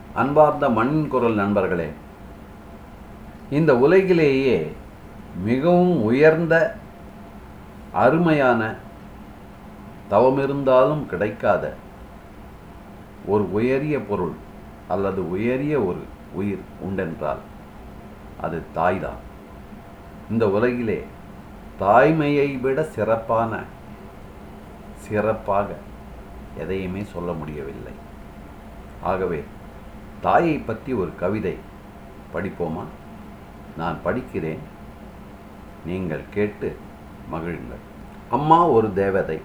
அன்பார்ந்த மண்ணின் குரல் நண்பர்களே இந்த உலகிலேயே மிகவும் உயர்ந்த அருமையான தவமிருந்தாலும் கிடைக்காத ஒரு உயரிய பொருள் அல்லது உயரிய ஒரு உயிர் உண்டென்றால் அது தாய்தான் இந்த உலகிலே தாய்மையை விட சிறப்பான சிறப்பாக எதையுமே சொல்ல முடியவில்லை ஆகவே தாயை பற்றி ஒரு கவிதை படிப்போமா நான் படிக்கிறேன் நீங்கள் கேட்டு மகிழுங்கள் அம்மா ஒரு தேவதை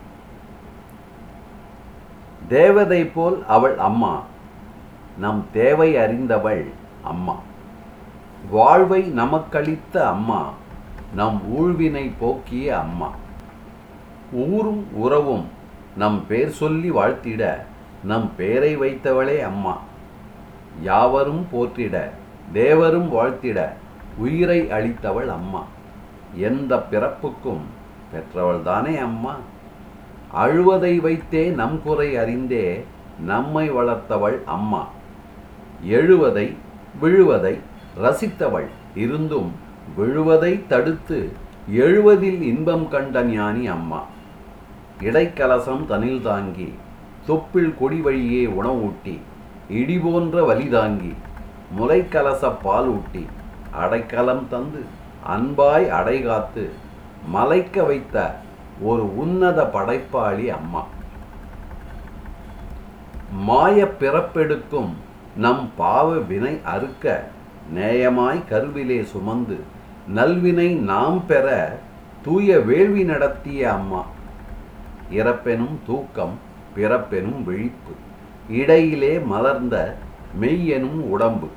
தேவதை போல் அவள் அம்மா நம் தேவை அறிந்தவள் அம்மா வாழ்வை நமக்களித்த அம்மா நம் ஊழ்வினை போக்கிய அம்மா ஊரும் உறவும் நம் பேர் சொல்லி வாழ்த்திட நம் பேரை வைத்தவளே அம்மா யாவரும் போற்றிட தேவரும் வாழ்த்திட உயிரை அளித்தவள் அம்மா எந்த பிறப்புக்கும் பெற்றவள்தானே அம்மா அழுவதை வைத்தே நம் குறை அறிந்தே நம்மை வளர்த்தவள் அம்மா எழுவதை விழுவதை ரசித்தவள் இருந்தும் விழுவதை தடுத்து எழுவதில் இன்பம் கண்ட ஞானி அம்மா இடைக்கலசம் தனில் தாங்கி தொப்பில் கொடி வழியே உணவூட்டி இடி போன்ற வலி தாங்கி முளைக்கலச பால் ஊட்டி அடைக்கலம் தந்து அன்பாய் அடைகாத்து மலைக்க வைத்த ஒரு உன்னத படைப்பாளி அம்மா மாய பிறப்பெடுக்கும் நம் பாவ வினை அறுக்க நேயமாய் கருவிலே சுமந்து நல்வினை நாம் பெற தூய வேள்வி நடத்திய அம்மா இறப்பெனும் தூக்கம் பிறப்பெனும் விழிப்பு இடையிலே மலர்ந்த மெய்யெனும் உடம்பு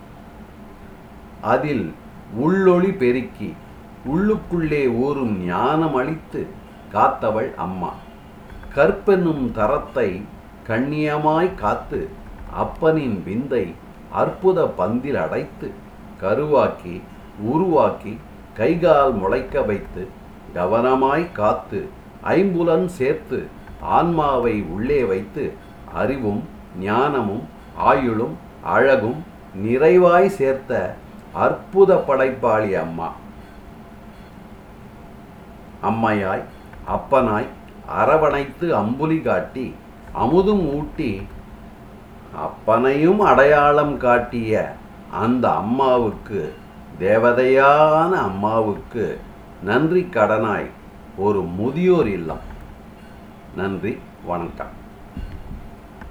அதில் உள்ளொளி பெருக்கி உள்ளுக்குள்ளே ஊறும் ஞானம் அளித்து காத்தவள் அம்மா கற்பெனும் தரத்தை கண்ணியமாய் காத்து அப்பனின் விந்தை அற்புத பந்தில் அடைத்து கருவாக்கி உருவாக்கி கைகால் முளைக்க வைத்து கவனமாய் காத்து ஐம்புலன் சேர்த்து ஆன்மாவை உள்ளே வைத்து அறிவும் ஞானமும் ஆயுளும் அழகும் நிறைவாய் சேர்த்த அற்புத படைப்பாளி அம்மா அம்மையாய் அப்பனாய் அரவணைத்து அம்புலி காட்டி அமுதும் ஊட்டி அப்பனையும் அடையாளம் காட்டிய அந்த அம்மாவுக்கு தேவதையான அம்மாவுக்கு நன்றி கடனாய் ஒரு முதியோர் இல்லம் நன்றி வணக்கம்